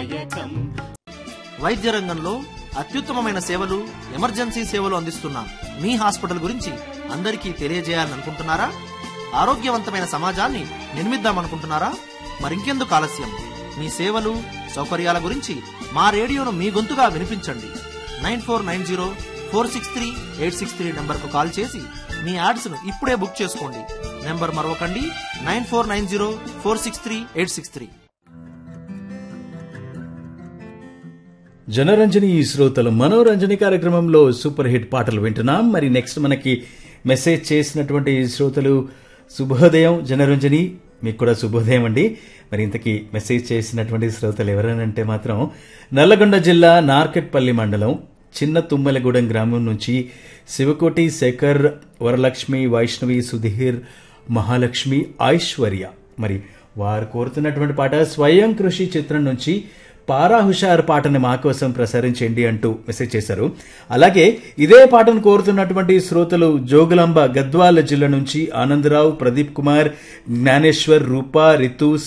దాయకం వైద్య రంగంలో అత్యుత్తమమైన సేవలు ఎమర్జెన్సీ సేవలు అందిస్తున్న మీ హాస్పిటల్ గురించి అందరికీ తెలియజేయాలనుకుంటున్నారా ఆరోగ్యవంతమైన సమాజాన్ని నిర్మిద్దామనుకుంటున్నారా మరింకెందుకు ఆలస్యం మీ సేవలు సౌకర్యాల గురించి మా రేడియోను మీ గొంతుగా వినిపించండి nine four nine zero four six three eight six three నెంబర్కు కాల్ చేసి మీ యాడ్స్ను ఇప్పుడే బుక్ చేసుకోండి నెంబర్ మరొకండి nine four nine zero four six three eight six three Janaranjani ఈ శ్రోతలు మనోరంజని కార్యక్రమంలో సూపర్ హిట్ పాటలు వింటున్నాం మరి నెక్స్ట్ మనకి మెసేజ్ చేసినటువంటి ఈ శ్రోతలు శుభోదయం జనరంజని మీకు కూడా శుభోదయం అండి మరి ఇంతకీ మెసేజ్ చేసినటువంటి శ్రోతలు ఎవరనంటే మాత్రం నల్లగొండ జిల్లా నార్కెట్పల్లి మండలం చిన్న తుమ్మలగూడెం గ్రామం నుంచి శివకోటి శేఖర్ వరలక్ష్మి వైష్ణవి సుధీర్ మహాలక్ష్మి ఐశ్వర్య మరి వారు కోరుతున్నటువంటి పాట స్వయం కృషి చిత్రం నుంచి పారా హుషార్ పాటని మా కోసం ప్రసారించండి అంటూ మెసేజ్ చేశారు అలాగే ఇదే పాటను కోరుతున్నటువంటి శ్రోతలు జోగులాంబ గద్వాల జిల్లా నుంచి ఆనందరావు ప్రదీప్ కుమార్ జ్ఞానేశ్వర్ రూప రితు